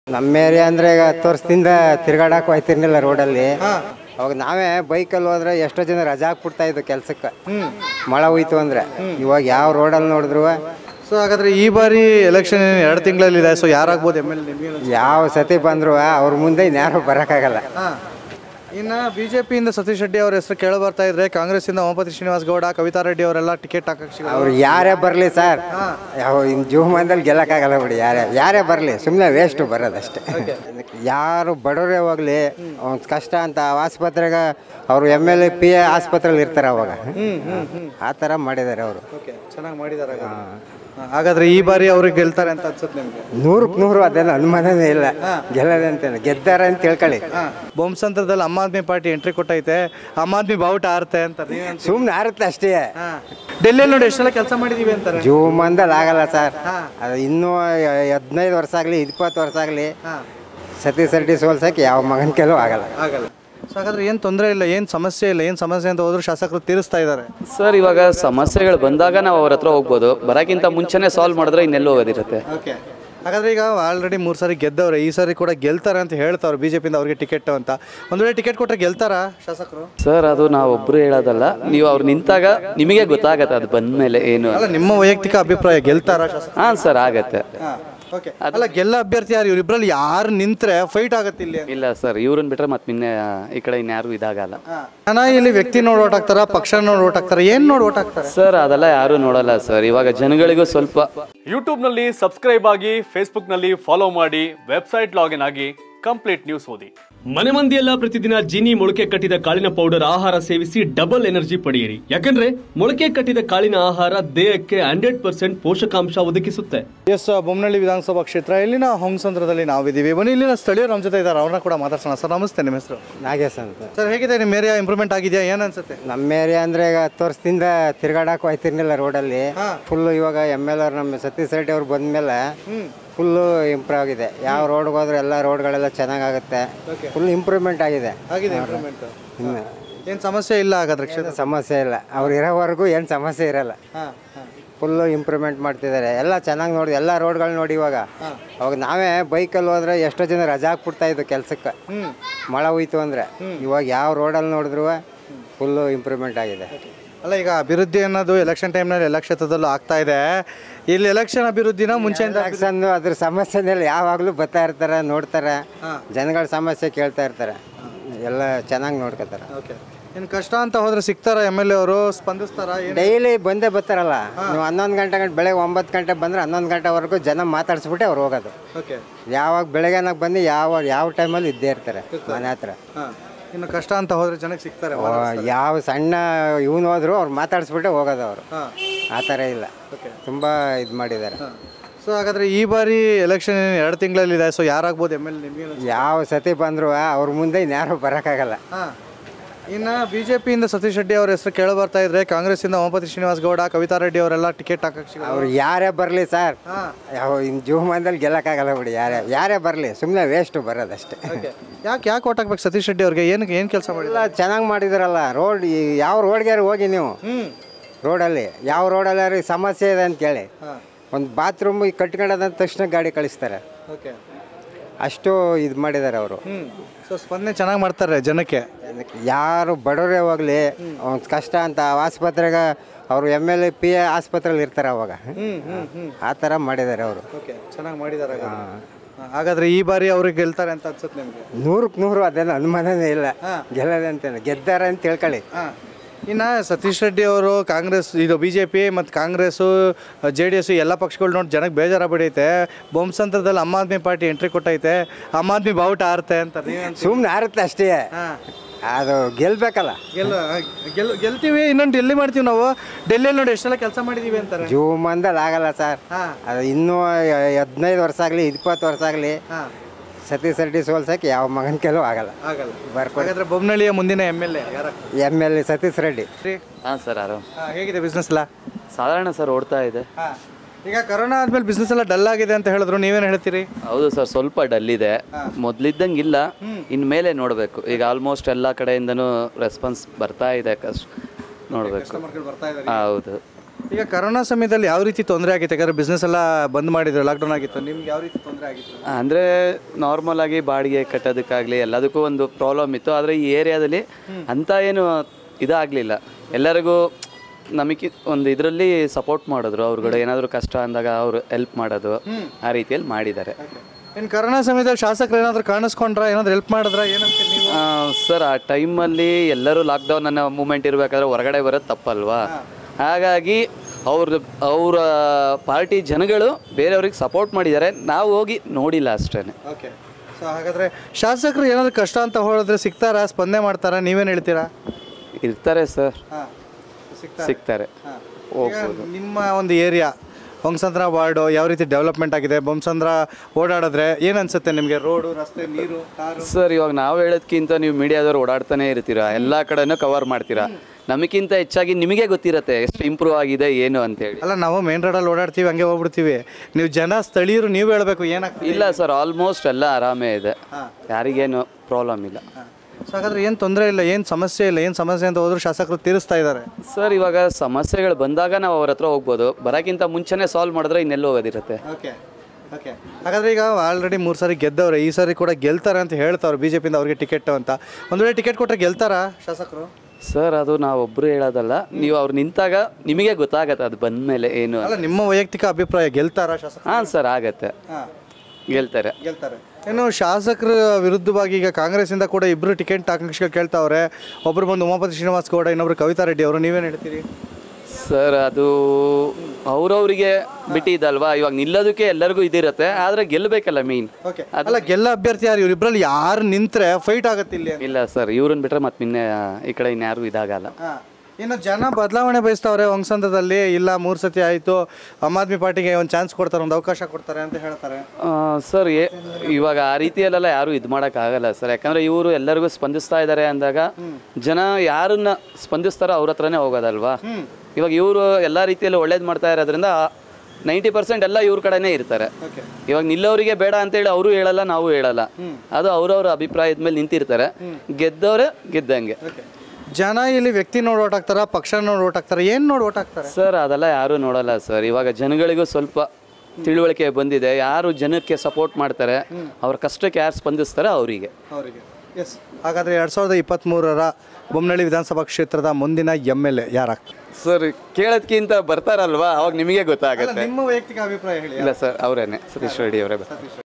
ನಮ್ಮ ಏರಿಯಾ ಅಂದರೆ ಈಗ ಹತ್ತು ವರ್ಷದಿಂದ ತಿರ್ಗಾಡಕ್ಕೆ ಹೋಯ್ತಿರ್ಲಿಲ್ಲ ರೋಡಲ್ಲಿ ಅವಾಗ ನಾವೇ ಬೈಕಲ್ಲಿ ಹೋದ್ರೆ ಎಷ್ಟೋ ಜನ ರಜಾ ಹಾಕ್ಬಿಡ್ತಾ ಇದ್ದು ಕೆಲ್ಸಕ್ಕೆ ಮಳೆ ಹೋಯ್ತು ಅಂದರೆ ಇವಾಗ ಯಾವ ರೋಡಲ್ಲಿ ನೋಡಿದ್ರು ಸೊ ಹಾಗಾದ್ರೆ ಈ ಬಾರಿ ಎಲೆಕ್ಷನ್ ಎರಡು ತಿಂಗಳಲ್ಲಿದೆ ಸೊ ಯಾರಾಗ್ಬೋದು ಎಮ್ ಎಲ್ ನಿಮಗೆ ಯಾವ ಸತಿ ಬಂದ್ರು ಅವ್ರ ಮುಂದೆ ಇನ್ಯಾರು ಬರೋಕ್ಕಾಗಲ್ಲ ಇನ್ನು ಬಿ ಜೆ ಪಿಯಿಂದ ಸತೀಶ್ ರೆಡ್ಡಿ ಅವ್ರ ಹೆಸರು ಕೇಳಿ ಬರ್ತಾ ಇದ್ರೆ ಕಾಂಗ್ರೆಸ್ಸಿಂದ ಓಂಪತಿ ಶ್ರೀನಿವಾಸ್ ಗೌಡ ಕವಿತಾ ರೆಡ್ಡಿ ಅವರೆಲ್ಲ ಟಿಕೆಟ್ ಹಾಕಕ್ಕೆ ಸಿಗ ಅವ್ರು ಯಾರೇ ಬರಲಿ ಸರ್ ಯಾವ ಇನ್ನು ಜೀವಮಾನದಲ್ಲಿ ಗೆಲ್ಲಕ್ಕಾಗಲ್ಲ ಬಿಡಿ ಯಾರೇ ಯಾರೇ ಬರಲಿ ಸುಮ್ಮನೆ ವೇಸ್ಟು ಬರೋದಷ್ಟೇ ಯಾರು ಬಡವರೇ ಹೋಗ್ಲಿ ಒಂದು ಕಷ್ಟ ಅಂತ ಆಸ್ಪತ್ರೆಗೆ ಅವರು M L A P A ಆಸ್ಪತ್ರೆಯಲ್ಲಿ ಇರ್ತಾರೆ ಅವಾಗ ಆ ಥರ ಮಾಡಿದ್ದಾರೆ ಅವರು ಓಕೆ ಚೆನ್ನಾಗಿ ಮಾಡಿದ್ದಾರೆ ಹಾಗಾದ್ರೆ ಈ ಬಾರಿ ಅವ್ರಿಗೆ ಗೆಲ್ತಾರೆ ಅಂತ ಅನ್ಸುತ್ತೆ ನಿಮಗೆ ನೂರಕ್ಕೆ ನೂರು ಅದೇನು ಅನುಮಾನನೇ ಇಲ್ಲ ಗೆಲ್ಲದೆ ಅಂತೇಳಿ ಗೆದ್ದಾರೆ ಅಂತ ತಿಳ್ಕೊಳ್ಳಿ ಬೊಂಬಸಂತ್ರದಲ್ಲಿ ಆಮ್ ಆದ್ಮಿ ಪಾರ್ಟಿ ಎಂಟ್ರಿ ಕೊಟ್ಟೈತೆ ಆಮ್ ಆದ್ಮಿ ಬಾವುಟ ಆರುತ್ತೆ ಅಂತಾರೆ ನೀವೇನ್ ಸುಮ್ಮನೆ ಆರುತ್ತೆ ಅಷ್ಟೇ ಡೆಲ್ಲಿಯಲ್ಲಿ ನೋಡಿ ಎಷ್ಟೆಲ್ಲ ಕೆಲಸ ಮಾಡಿದೀವಿ ಅಂತಾರೆ ಜೀವಮಾನದಲ್ಲಿ ಆಗಲ್ಲ ಸರ್ ಅದು ಇನ್ನೂ ಹದಿನೈದು ವರ್ಷ ಆಗಲಿ ಇಪ್ಪತ್ತು ವರ್ಷ ಆಗಲಿ ಸತೀಶ್ ರೆಡ್ಡಿ ಸೋಲ್ಸಕ್ಕೆ ಯಾವ ಮಗನ ಕೆಲವು ಆಗಲ್ಲ ಆಗಲ್ಲ ಸೊ ಹಾಗಾದ್ರೆ ಏನು ತೊಂದರೆ ಇಲ್ಲ ಏನು ಸಮಸ್ಯೆ ಇಲ್ಲ ಏನು ಸಮಸ್ಯೆ ಅಂತ ಹೋದ್ರು ಶಾಸಕರು ತೀರಿಸ್ತಾ ಇದ್ದಾರೆ ಸರ್ ಇವಾಗ ಸಮಸ್ಯೆಗಳು ಬಂದಾಗ ನಾವು ಅವ್ರ ಹತ್ರ ಹೋಗ್ಬೋದು ಬರೋಕ್ಕಿಂತ ಮುಂಚೆನೇ ಸಾಲ್ವ್ ಮಾಡಿದ್ರೆ ಇನ್ನೆಲ್ಲೋ ಹೋಗೋದಿರುತ್ತೆ ಓಕೆ ಹಾಗಾದ್ರೆ ಈಗ ಆಲ್ರೆಡಿ ಮೂರು ಸಾರಿ ಗೆದ್ದವ್ರೆ ಈ ಸಾರಿ ಕೂಡ ಗೆಲ್ತಾರೆ ಅಂತ ಹೇಳ್ತಾವ್ರೆ ಬಿ ಜೆ ಪಿಯಿಂದ ಅವ್ರಿಗೆ ಟಿಕೆಟ್ ಅಂತ ಒಂದು ವೇಳೆ ಟಿಕೆಟ್ ಕೊಟ್ಟರೆ ಗೆಲ್ತಾರಾ ಶಾಸಕರು ಸರ್ ಅದು ನಾವು ಒಬ್ಬರು ಹೇಳೋದಲ್ಲ ನೀವು ಅವ್ರು ನಿಂತಾಗ ನಿಮಗೆ ಗೊತ್ತಾಗತ್ತೆ ಅದು ಬಂದಮೇಲೆ ಏನು ಅಲ್ಲ ನಿಮ್ಮ ವೈಯಕ್ತಿಕ ಅಭಿಪ್ರಾಯ ಗೆಲ್ತಾರಾ ಶಾಸಕ ಹಾಂ ಸರ್ ಆಗತ್ತೆ ಓಕೆ ಅಲ್ಲ ಗೆಲ್ಲ ಅಭ್ಯರ್ಥಿ ಯಾರು ಇವರಿಬ್ಬರಲ್ಲಿ ಯಾರು ನಿಂತ್ರೆ ಫೈಟ್ ಆಗತ್ತೆ ಇಲ್ಲಿ ಇಲ್ಲ ಸರ್ ಇವ್ರನ್ನ ಬಿಟ್ರೆ ಮತ್ತೆ ನಿನ್ನೆ ಈ ಕಡೆ ಇನ್ಯಾರು ಇದಾಗಲ್ಲ ಜನ ಇಲ್ಲಿ ವ್ಯಕ್ತಿ ನೋಡಿ ಓಟ್ ಹಾಕ್ತಾರ ಪಕ್ಷ ನೋಡಿ ಓಟ್ ಹಾಕ್ತಾರ ಏನು ನೋಡಿ ಓಟ್ ಹಾಕ್ತಾರೆ ಸರ್ ಅದೆಲ್ಲ ಯಾರು ನೋಡಲ್ಲ ಸರ್ ಇವಾಗ ಜನಗಳಿಗೂ ಸ್ವಲ್ಪ ಯೂಟ್ಯೂಬ್ನಲ್ಲಿ ಸಬ್ಸ್ಕ್ರೈಬ್ ಆಗಿ ಫೇಸ್ಬುಕ್ನಲ್ಲಿ ಫಾಲೋ ಮಾಡಿ ವೆಬ್ಸೈಟ್ ಲಾಗಿನ್ ಆಗಿ ಕಂಪ್ಲೀಟ್ ನ್ಯೂಸ್ ಓದಿ ಮನೆ ಮಂದಿಯೆಲ್ಲ ಪ್ರತಿದಿನ ಜೀನಿ ಮೊಳಕೆ ಕಟ್ಟಿದ ಕಾಳಿನ ಪೌಡರ್ ಆಹಾರ ಸೇವಿಸಿ ಡಬಲ್ ಎನರ್ಜಿ ಪಡೆಯಿರಿ ಯಾಕಂದ್ರೆ ಮೊಳಕೆ ಕಟ್ಟಿದ ಕಾಳಿನ ಆಹಾರ ದೇಹಕ್ಕೆ ಹಂಡ್ರೆಡ್ ಪರ್ಸೆಂಟ್ ಪೋಷಕಾಂಶ ಒದಗಿಸುತ್ತೆ ಎಸ್ ಬೊಮ್ಮನಹಳ್ಳಿ ವಿಧಾನಸಭಾ ಕ್ಷೇತ್ರ ಇಲ್ಲಿನ ಹೊಂಗಸಂದ್ರದಲ್ಲಿ ನಾವಿದ್ದೀವಿ ಬನ್ನಿ ಇಲ್ಲಿನ ಸ್ಥಳೀಯರು ನಮ್ಮ ಜೊತೆ ಇದ್ದಾರೆ ಅವ್ರನ್ನ ಕೂಡ ಮಾತಾಡ್ಸೋಣ ಸರ್ ನಮಸ್ತೆ ನಿಮ್ಮ ಹೆಸರು ನಾಗೇಶ್ ಅಂತ ಸರ್ ಹೇಗಿದೆ ನಿಮ್ಮ ಏರಿಯಾ ಇಂಪ್ರೂವ್ಮೆಂಟ್ ಆಗಿದೆಯಾ ಏನು ಅನ್ಸುತ್ತೆ ನಮ್ಮ ಏರಿಯಾ ಅಂದರೆ ಈಗ ಹತ್ತು ವರ್ಷದಿಂದ ತಿರ್ಗಾಡಕ್ಕೆ ಹೋಯ್ತಿರ್ಲಿಲ್ಲ ರೋಡಲ್ಲಿ ಫುಲ್ಲು ಇವಾಗ ಎಮ್ ಎಲ್ ಅವ್ರು ನಮ್ಮ ಸತೀಶ್ ರೆಡ್ಡಿ ಅವ್ರು ಬಂದಮೇಲೆ ಫುಲ್ಲು ಇಂಪ್ರೂವ್ ಆಗಿದೆ ಯಾವ ರೋಡ್ಗೆ ಹೋದ್ರೆ ಎಲ್ಲ ರೋಡ್ಗಳೆಲ್ಲ ಚೆನ್ನಾಗಾಗುತ್ತೆ ಫುಲ್ ಇಂಪ್ರೂವ್ಮೆಂಟ್ ಆಗಿದೆ ಆಗಿದೆ ಇಂಪ್ರೂವ್ಮೆಂಟ್ ಇನ್ನು ಏನು ಸಮಸ್ಯೆ ಇಲ್ಲ ಹಾಗಾದ್ರೆ ಕ್ಷೇತ್ರ ಸಮಸ್ಯೆ ಇಲ್ಲ ಅವ್ರು ಇರೋವರೆಗೂ ಏನು ಸಮಸ್ಯೆ ಇರಲ್ಲ ಫುಲ್ಲು ಇಂಪ್ರೂವ್ಮೆಂಟ್ ಮಾಡ್ತಿದ್ದಾರೆ ಎಲ್ಲ ಚೆನ್ನಾಗಿ ನೋಡಿ ಎಲ್ಲ ರೋಡ್ಗಳು ನೋಡಿ ಇವಾಗ ಅವಾಗ ನಾವೇ ಬೈಕಲ್ಲಿ ಹೋದ್ರೆ ಎಷ್ಟೋ ಜನ ರಜಾ ಹಾಕ್ಬಿಡ್ತಾ ಇದ್ದು ಕೆಲ್ಸಕ್ಕೆ ಮಳೆ ಹೋಯ್ತು ಅಂದರೆ ಇವಾಗ ಯಾವ ರೋಡಲ್ಲಿ ನೋಡಿದ್ರು ಫುಲ್ಲು ಇಂಪ್ರೂವ್ಮೆಂಟ್ ಆಗಿದೆ ಅಲ್ಲ ಈಗ ಅಭಿವೃದ್ಧಿ ಅನ್ನೋದು ಎಲೆಕ್ಷನ್ ಟೈಮ್ನಲ್ಲಿ ಎಲ್ಲ ಕ್ಷೇತ್ರದಲ್ಲೂ ಆಗ್ತಾ ಇದೆ ಇಲ್ಲಿ ಎಲೆಕ್ಷನ್ ಅಭಿವೃದ್ಧಿನ ಮುಂಚೆಯಿಂದ ಎಲೆಕ್ಷನ್ ಅದ್ರ ಸಮಸ್ಯೆನೆಲ್ಲ ಯಾವಾಗಲೂ ಬರ್ತಾ ಇರ್ತಾರೆ ನೋಡ್ತಾರೆ ಜನಗಳ ಸಮಸ್ಯೆ ಕೇಳ್ತಾ ಇರ್ತಾರೆ ಎಲ್ಲ ಚೆನ್ನಾಗಿ ನೋಡ್ಕೊತಾರೆ ಓಕೆ ಇನ್ನು ಕಷ್ಟ ಅಂತ ಹೋದ್ರೆ ಸಿಗ್ತಾರ ಎಮ್ ಎಲ್ ಎ ಅವರು ಸ್ಪಂದಿಸ್ತಾರ ಏನು ಡೈಲಿ ಬಂದೇ ಬರ್ತಾರಲ್ಲ ನೀವು ಹನ್ನೊಂದು ಗಂಟೆ ಗಂಟೆ ಬೆಳಗ್ಗೆ ಒಂಬತ್ತು ಗಂಟೆ ಬಂದರೆ ಹನ್ನೊಂದು ಗಂಟೆವರೆಗೂ ಜನ ಮಾತಾಡ್ಸ್ಬಿಟ್ಟೆ ಅವ್ರು ಹೋಗೋದು ಓಕೆ ಯಾವಾಗ ಬೆಳಗ್ಗೆನಾಗ ಬಂದು ಯಾವ ಯಾವ ಟೈಮಲ್ಲಿ ಇದ್ದೇ ಇರ್ತಾರೆ ಮನೆ ಹತ್ರ ಹಾಂ ಇನ್ನು ಕಷ್ಟ ಅಂತ ಹೋದ್ರೆ ಜನಕ್ಕೆ ಸಿಗ್ತಾರೆ ಓ, ಯಾವ ಸಣ್ಣ ಇವನು ಹೋದ್ರು ಅವ್ರು ಮಾತಾಡ್ಸ್ಬಿಟ್ಟೆ ಹೋಗೋದು ಅವರು ಹಾಂ ಆ ಥರ ಇಲ್ಲ ತುಂಬ ಇದು ಮಾಡಿದ್ದಾರೆ ಸೊ ಹಾಗಾದ್ರೆ ಈ ಬಾರಿ ಎಲೆಕ್ಷನ್ ಎರಡು ತಿಂಗಳಲ್ಲಿದೆ ಸೊ ಯಾರಾಗ್ಬೋದು ಎಮ್ ಎಲ್ ನಿಮಗೆ ಯಾವ ಸತಿ ಬಂದ್ರು ಅವ್ರ ಮುಂದೆ ಇನ್ಯಾರು ಬರೋಕ್ಕಾಗಲ್ಲ ಹಾಂ ಇನ್ನು ಬಿ ಜೆ ಪಿಯಿಂದ ಸತೀಶ್ ರೆಡ್ಡಿ ಅವ್ರ ಹೆಸರು ಕೇಳಿ ಬರ್ತಾ ಇದ್ರೆ ಕಾಂಗ್ರೆಸ್ಸಿಂದ ಓಂಪತಿ ಶ್ರೀನಿವಾಸ್ ಗೌಡ ಕವಿತಾ ರೆಡ್ಡಿ ಅವರೆಲ್ಲ ಟಿಕೆಟ್ ಹಾಕಕ್ಕೆ ಸಿಗ ಅವ್ರು ಯಾರೇ ಬರಲಿ ಸರ್ ಯಾವ ಇನ್ನು ಜೀವಮಾನದಲ್ಲಿ ಗೆಲ್ಲಕ್ಕಾಗಲ್ಲ ಬಿಡಿ ಯಾರೇ ಯಾರೇ ಬರಲಿ ಸುಮ್ಮನೆ ವೇಸ್ಟು ಬರೋದಷ್ಟೇ ಯಾಕೆ ಯಾಕೆ ಓಟ್ ಹಾಕ್ಬೇಕು ಸತೀಶ್ ರೆಡ್ಡಿ ಅವ್ರಿಗೆ ಏನಕ್ಕೆ ಏನು ಕೆಲಸ ಮಾಡಿಲ್ಲ ಎಲ್ಲ ಚೆನ್ನಾಗಿ ಮಾಡಿದಾರಲ್ಲ ರೋಡ್ ಯಾವ ರೋಡ್ಗೆ ಹೋಗಿ ನೀವು ರೋಡಲ್ಲಿ ಯಾವ ರೋಡಲ್ಲಿ ಸಮಸ್ಯೆ ಇದೆ ಅಂತ ಕೇಳಿ ಒಂದು ಬಾತ್ರೂಮ್ ಕಟ್ಕೊಂಡದ ತಕ್ಷಣ ಗಾಡಿ ಕಳಿಸ್ತಾರೆ ಓಕೆ ಅಷ್ಟು ಇದು ಮಾಡಿದ್ದಾರೆ ಅವರು ಹ್ಞೂ ಸೊ ಸ್ಪಂದನೆ ಚೆನ್ನಾಗಿ ಮಾಡ್ತಾರೆ ಜನಕ್ಕೆ ಯಾರು ಬಡವರೇ ಹೋಗ್ಲಿ ಒಂದು ಕಷ್ಟ ಅಂತ ಆಸ್ಪತ್ರೆಗೆ ಅವರು M L A P A ಆಸ್ಪತ್ರೆಯಲ್ಲಿ ಇರ್ತಾರೆ ಅವಾಗ ಆ ಥರ ಮಾಡಿದ್ದಾರೆ ಅವರು ಓಕೆ ಚೆನ್ನಾಗಿ ಮಾಡಿದ್ದಾರೆ ಹಾಗಾದ್ರೆ ಈ ಬಾರಿ ಅವ್ರಿಗೆ ಗೆಲ್ತಾರೆ ಅಂತ ಅನ್ಸುತ್ತೆ ನಿಮಗೆ ನೂರಕ್ಕೆ ನೂರು ಅದೇನು ಅನುಮಾನನೇ ಇಲ್ಲ ಗೆಲ್ಲದೆ ಅಂತೇಳಿ ಗೆದ್ದಾರೆ ಅಂತ ತಿಳ್ಕೊಳ್ಳಿ ಹಾಂ ಇನ್ನು ಸತೀಶ್ ರೆಡ್ಡಿ ಅವರು ಕಾಂಗ್ರೆಸ್ ಇದು ಬಿ ಜೆ ಪಿ ಮತ್ತು ಕಾಂಗ್ರೆಸ್ಸು ಜೆ ಡಿ ಎಸ್ ಎಲ್ಲ ಪಕ್ಷಗಳು ನೋಡಿ ಜನಕ್ಕೆ ಬೇಜಾರಾಗ್ಬಿಡೈತೆ ಬೊಂಬಸಂತ್ರದಲ್ಲಿ ಆಮ್ ಆದ್ಮಿ ಪಾರ್ಟಿ ಎಂಟ್ರಿ ಕೊಟ್ಟೈತೆ ಆಮ್ ಆದ್ಮಿ ಬಾವುಟ ಆರುತ್ತೆ ಅಂತ ನೀವೇನು ಸುಮ್ಮನೆ ಆರುತ್ತೆ ಅಷ್ಟೇ ಅದು ಗೆಲ್ಬೇಕಲ್ಲ ಗೆಲ್ಲ ಗೆಲ್ ಗೆಲ್ತೀವಿ ಇನ್ನೊಂದು ಡೆಲ್ಲಿ ಮಾಡ್ತೀವಿ ನಾವು ಡೆಲ್ಲಿಯಲ್ಲಿ ನೋಡಿ ಎಷ್ಟೆಲ್ಲ ಕೆಲಸ ಮಾಡಿದೀವಿ ಅಂತಾರೆ ಜೀವಮಾನದಲ್ಲಿ ಆಗಲ್ಲ ಸರ್ ಹಾಂ ಅದು ಇನ್ನೂ ಹದಿನೈದು ವರ್ಷ ಆಗಲಿ ಇಪ್ಪತ್ತು ವರ್ಷ ಆಗಲಿ ಹಾಂ ಸತೀಶ್ ರೆಡ್ಡಿ ಸೋಲ್ಸಕ್ಕೆ ಯಾವ ಮಗನ ಕೆಲವು ಆಗಲ್ಲ ಆಗಲ್ಲ ಬರ್ಕೊಳ್ಳಿ ಹಾಗಾದ್ರೆ ಬೊಮ್ಮನಹಳ್ಳಿಯ ಮುಂದಿನ ಎಮ್ ಎಲ್ ಎ ಯಾರ M L A Satish Reddy ಹಾಂ ಸರ್ ಆರಾಮ್ ಹೇಗಿದೆ ಬಿಸ್ನೆಸ್ ಎಲ್ಲ ಸಾಧಾರಣ ಸರ್ ಓಡ್ತಾ ಇದೆ ಹಾಂ ಈಗ ಕರೋನಾ ಆದ್ಮೇಲೆ ಬಿಸ್ನೆಸ್ ಎಲ್ಲ ಡಲ್ ಆಗಿದೆ ಅಂತ ಹೇಳಿದ್ರು ನೀವೇನು ಹೇಳ್ತೀರಿ ಹೌದು ಸರ್ ಸ್ವಲ್ಪ ಡಲ್ ಇದೆ ಮೊದ್ಲಿದ್ದಂಗೆ ಇಲ್ಲ ಇನ್ಮೇಲೆ ನೋಡಬೇಕು ಈಗ ಆಲ್ಮೋಸ್ಟ್ ಎಲ್ಲ ಕಡೆಯಿಂದನೂ ರೆಸ್ಪಾನ್ಸ್ ಬರ್ತಾ ಇದೆ ಕಷ್ಟ ನೋಡಬೇಕು ಬರ್ತಾ ಇದ್ದಾರೆ ಹೌದು ಈಗ ಕರೋನಾ ಸಮಯದಲ್ಲಿ ಯಾವ ರೀತಿ ತೊಂದರೆ ಆಗಿತ್ತು ಯಾಕಂದ್ರೆ ಬಿಸ್ನೆಸ್ ಎಲ್ಲ ಬಂದ್ ಮಾಡಿದ್ರು ಲಾಕ್ಡೌನ್ ಆಗಿತ್ತು ನಿಮ್ಗೆ ಯಾವ ರೀತಿ ತೊಂದರೆ ಆಗಿತ್ತು ಅಂದರೆ ನಾರ್ಮಲ್ ಆಗಿ ಬಾಡಿಗೆ ಕಟ್ಟೋದಕ್ಕಾಗಲಿ ಎಲ್ಲದಕ್ಕೂ ಒಂದು ಪ್ರಾಬ್ಲಮ್ ಇತ್ತು ಆದರೆ ಈ ಏರಿಯಾದಲ್ಲಿ ಅಂಥ ಏನು ಇದಾಗಲಿಲ್ಲ ಎಲ್ಲರಿಗೂ ನಮಗೆ ಒಂದು ಇದರಲ್ಲಿ ಸಪೋರ್ಟ್ ಮಾಡಿದ್ರು ಅವ್ರುಗಳು ಏನಾದರೂ ಕಷ್ಟ ಅಂದಾಗ ಅವರು ಹೆಲ್ಪ್ ಮಾಡೋದು ಆ ರೀತಿಯಲ್ಲಿ ಮಾಡಿದ್ದಾರೆ ಇನ್ನು ಕರೋನಾ ಸಮಯದಲ್ಲಿ ಶಾಸಕರು ಏನಾದ್ರು ಕಾಣಿಸ್ಕೊಂಡ್ರ ಏನಾದ್ರು ಹೆಲ್ಪ್ ಮಾಡಿದ್ರ ಏನಂತ ನೀವು ಆ, ಸರ್ ಆ ಟೈಮಲ್ಲಿ ಎಲ್ಲರೂ ಲಾಕ್ಡೌನ್ ಅನ್ನೋ ಮೂಮೆಂಟ್ ಇರಬೇಕಾದ್ರೆ ಹೊರಗಡೆ ಬರೋದು ತಪ್ಪಲ್ವಾ ಹಾಗಾಗಿ ಅವ್ರ ಅವರ ಪಾರ್ಟಿ ಜನಗಳು ಬೇರೆಯವ್ರಿಗೆ ಸಪೋರ್ಟ್ ಮಾಡಿದ್ದಾರೆ ನಾವು ಹೋಗಿ ನೋಡಿಲ್ಲ ಅಷ್ಟೇ ಓಕೆ ಸೊ ಹಾಗಾದ್ರೆ ಶಾಸಕರು ಏನಾದ್ರು ಕಷ್ಟ ಅಂತ ಹೇಳಿದ್ರೆ ಸಿಗ್ತಾರಾ ಸ್ಪಂದನೆ ಮಾಡ್ತಾರಾ ನೀವೇನು ಹೇಳ್ತೀರಾ ಇರ್ತಾರೆ ಸರ್ ಹಾಂ ಸಿಗ್ತಾರೆ ಈಗ ನಿಮ್ಮ ಒಂದು ಏರಿಯಾ ಹೊಂಗಸಂದ್ರ ವಾರ್ಡು ಯಾವ ರೀತಿ ಡೆವಲಪ್ಮೆಂಟ್ ಆಗಿದೆ ಬೊಮ್ಸಂದ್ರ ಓಡಾಡಿದ್ರೆ ಏನು ಅನ್ಸುತ್ತೆ ನಿಮಗೆ ರೋಡು ರಸ್ತೆ ನೀರು ಕಾರು ಸರ್ ಇವಾಗ ನಾವು ಹೇಳೋದ್ಕಿಂತ ನೀವು ಮೀಡಿಯಾದವ್ರು ಓಡಾಡ್ತಾನೆ ಇರ್ತೀರಾ ಎಲ್ಲ ಕಡೆನೂ ಕವರ್ ಮಾಡ್ತೀರಾ ನಮಗಿಂತ ಹೆಚ್ಚಾಗಿ ನಿಮಗೆ ಗೊತ್ತಿರತ್ತೆ ಎಷ್ಟು ಇಂಪ್ರೂವ್ ಆಗಿದೆ ಏನು ಅಂತೇಳಿ ಅಲ್ಲ ನಾವು ಮೇನ್ ರೋಡಲ್ಲಿ ಓಡಾಡ್ತೀವಿ ಹಂಗೆ ಹೋಗ್ಬಿಡ್ತೀವಿ ನೀವು ಜನ ಸ್ಥಳೀಯರು ನೀವು ಹೇಳಬೇಕು ಏನಾಗ್ತದೆ ಇಲ್ಲ ಸರ್ ಆಲ್ಮೋಸ್ಟ್ ಎಲ್ಲ ಆರಾಮೇ ಇದೆ ಯಾರಿಗೇನು ಪ್ರಾಬ್ಲಮ್ ಇಲ್ಲ ಸೊ ಹಾಗಾದ್ರೆ ಏನು ತೊಂದರೆ ಇಲ್ಲ ಏನು ಸಮಸ್ಯೆ ಇಲ್ಲ ಏನು ಸಮಸ್ಯೆ ಅಂತ ಹೋದ್ರು ಶಾಸಕರು ತೀರಿಸ್ತಾ ಇದ್ದಾರೆ ಸರ್ ಇವಾಗ ಸಮಸ್ಯೆಗಳು ಬಂದಾಗ ನಾವು ಅವ್ರ ಹತ್ರ ಹೋಗ್ಬೋದು ಬರೋಕ್ಕಿಂತ ಮುಂಚೆನೇ ಸಾಲ್ವ್ ಮಾಡಿದ್ರೆ ಇನ್ನೆಲ್ಲ ಹೋಗೋದಿರುತ್ತೆ ಓಕೆ ಓಕೆ ಹಾಗಾದ್ರೆ ಈಗ ಆಲ್ರೆಡಿ ಮೂರು ಸಾರಿ ಗೆದ್ದವ್ರೆ ಈ ಸಾರಿ ಕೂಡ ಗೆಲ್ತಾರೆ ಅಂತ ಹೇಳ್ತಾವ್ರೆ ಬಿ ಜೆ ಪಿಯಿಂದ ಅವ್ರಿಗೆ ಟಿಕೆಟ್ ಅಂತ ಒಂದು ವೇಳೆ ಟಿಕೆಟ್ ಕೊಟ್ಟರೆ ಗೆಲ್ತಾರಾ ಶಾಸಕರು ಸರ್ ಅದು ನಾವೊಬ್ರು ಹೇಳೋದಲ್ಲ ನೀವು ಅವ್ರು ನಿಂತಾಗ ನಿಮಗೆ ಗೊತ್ತಾಗತ್ತೆ ಅದು ಬಂದಮೇಲೆ ಏನು ಅಲ್ಲ ನಿಮ್ಮ ವೈಯಕ್ತಿಕ ಅಭಿಪ್ರಾಯ ಗೆಲ್ತಾರಾ ಶಾಸಕ ಹಾಂ ಸರ್ ಆಗತ್ತೆ ಹಾಂ ಗೆಲ್ತಾರೆ ಗೆಲ್ತಾರೆ ಇನ್ನು ಶಾಸಕರ ವಿರುದ್ಧವಾಗಿ ಈಗ ಕಾಂಗ್ರೆಸ್ಸಿಂದ ಕೂಡ ಇಬ್ಬರು ಟಿಕೆಟ್ ಆಕಾಂಕ್ಷಿಗಳು ಕೇಳ್ತಾವ್ರೆ ಒಬ್ರು ಬಂದು ಉಮಾಪತಿ ಶ್ರೀನಿವಾಸ್ ಗೌಡ ಇನ್ನೊಬ್ರು ಕವಿತಾ ರೆಡ್ಡಿ ಅವರು ನೀವೇನು ಹೇಳ್ತೀರಿ ಸರ್ ಅದು ಅವ್ರವ್ರಿಗೆ ಬಿಟ್ಟಿದ್ದಲ್ವಾ ಇವಾಗ ನಿಲ್ಲೋದಕ್ಕೆ ಎಲ್ಲರಿಗೂ ಇದಿರುತ್ತೆ ಆದರೆ ಗೆಲ್ಲಬೇಕಲ್ಲ ಮೀನ್ ಓಕೆ ಅಲ್ಲ ಗೆಲ್ಲ ಅಭ್ಯರ್ಥಿ ಯಾರು ಇವರಿಬ್ಬರಲ್ಲಿ ಯಾರು ನಿಂತ್ರೆ ಫೈಟ್ ಆಗತ್ತೆ ಇಲ್ಲಿ ಅಂತ. ಇಲ್ಲ ಸರ್ ಇವ್ರನ್ನ ಬಿಟ್ರೆ ಮತ್ತೆ ನಿನ್ನೆ ಈ ಕಡೆ ಇನ್ಯಾರಿಗೂ ಇದಾಗಲ್ಲ ಹಾ. ಇನ್ನು ಜನ ಬದಲಾವಣೆ ಬಯಸ್ತವ್ರೆ ಹೊಂಗಸಂದ್ರದಲ್ಲಿ ಇಲ್ಲ ಮೂರು ಸತಿ ಆಯಿತು ಆಮ್ ಆದ್ಮಿ ಪಾರ್ಟಿಗೆ ಒಂದು ಚಾನ್ಸ್ ಕೊಡ್ತಾರೆ ಒಂದು ಅವಕಾಶ ಕೊಡ್ತಾರೆ ಅಂತ ಹೇಳ್ತಾರೆ ಆ, ಸರ್ ಏ ಇವಾಗ ಆ ರೀತಿಯಲ್ಲೆಲ್ಲ ಯಾರು ಇದು ಮಾಡೋಕ್ಕಾಗಲ್ಲ ಸರ್ ಯಾಕಂದ್ರೆ ಇವರು ಎಲ್ಲರಿಗೂ ಸ್ಪಂದಿಸ್ತಾ ಇದ್ದಾರೆ ಅಂದಾಗ ಜನ ಯಾರನ್ನ ಸ್ಪಂದಿಸ್ತಾರೋ ಅವ್ರ ಹತ್ರನೇ ಹೋಗೋದಲ್ವಾ ಇವಾಗ ಇವರು ಎಲ್ಲ ರೀತಿಯಲ್ಲಿ ಒಳ್ಳೇದು ಮಾಡ್ತಾ ಇರೋದ್ರಿಂದ ನೈಂಟಿ ಪರ್ಸೆಂಟ್ ಎಲ್ಲ ಇವ್ರ ಕಡೆನೇ ಇರ್ತಾರೆ ಇವಾಗ ನಿಲ್ಲೋರಿಗೆ ಬೇಡ ಅಂತೇಳಿ ಅವರು ಹೇಳಲ್ಲ ನಾವು ಹೇಳಲ್ಲ ಅದು ಅವ್ರವ್ರ ಅಭಿಪ್ರಾಯದ ಮೇಲೆ ನಿಂತಿರ್ತಾರೆ ಗೆದ್ದವ್ರೆ ಗೆದ್ದಂಗೆ ಜನ ಇಲ್ಲಿ ವ್ಯಕ್ತಿ ನೋಡಿ ಓಟ್ ಹಾಕ್ತಾರ ಪಕ್ಷ ನೋಡಿ ಓಟ್ ಹಾಕ್ತಾರ ಏನು ನೋಡಿ ಓಟ್ ಹಾಕ್ತಾರೆ ಸರ್ ಅದೆಲ್ಲ ಯಾರು ನೋಡಲ್ಲ ಸರ್ ಇವಾಗ ಜನಗಳಿಗೂ ಸ್ವಲ್ಪ ತಿಳುವಳಿಕೆ ಬಂದಿದೆ ಯಾರು ಜನಕ್ಕೆ ಸಪೋರ್ಟ್ ಮಾಡ್ತಾರೆ ಅವ್ರ ಕಷ್ಟಕ್ಕೆ ಯಾರು ಸ್ಪಂದಿಸ್ತಾರೆ ಅವರಿಗೆ ಅವರಿಗೆ ಎಸ್ ಹಾಗಾದ್ರೆ ಎರಡ್ ಸಾವಿರದ ಇಪ್ಪತ್ತ್ಮೂರರ ಬೊಮ್ಮನಹಳ್ಳಿ ವಿಧಾನಸಭಾ ಕ್ಷೇತ್ರದ ಮುಂದಿನ ಎಮ್ ಎಲ್ ಎ ಯಾರಾಗ್ತಾರೆ ಸರ್ ಕೇಳೋದ್ಕಿಂತ ಬರ್ತಾರಲ್ವಾ ಅವಾಗ ನಿಮಗೆ ಗೊತ್ತಾಗುತ್ತೆ ನಿಮ್ಮ ವೈಯಕ್ತಿಕ ಅಭಿಪ್ರಾಯ ಹೇಳಿ ಇಲ್ಲ ಸರ್ ಅವರೇನೆ ಸತೀಶ್ ರೆಡ್ಡಿ ಅವರೇ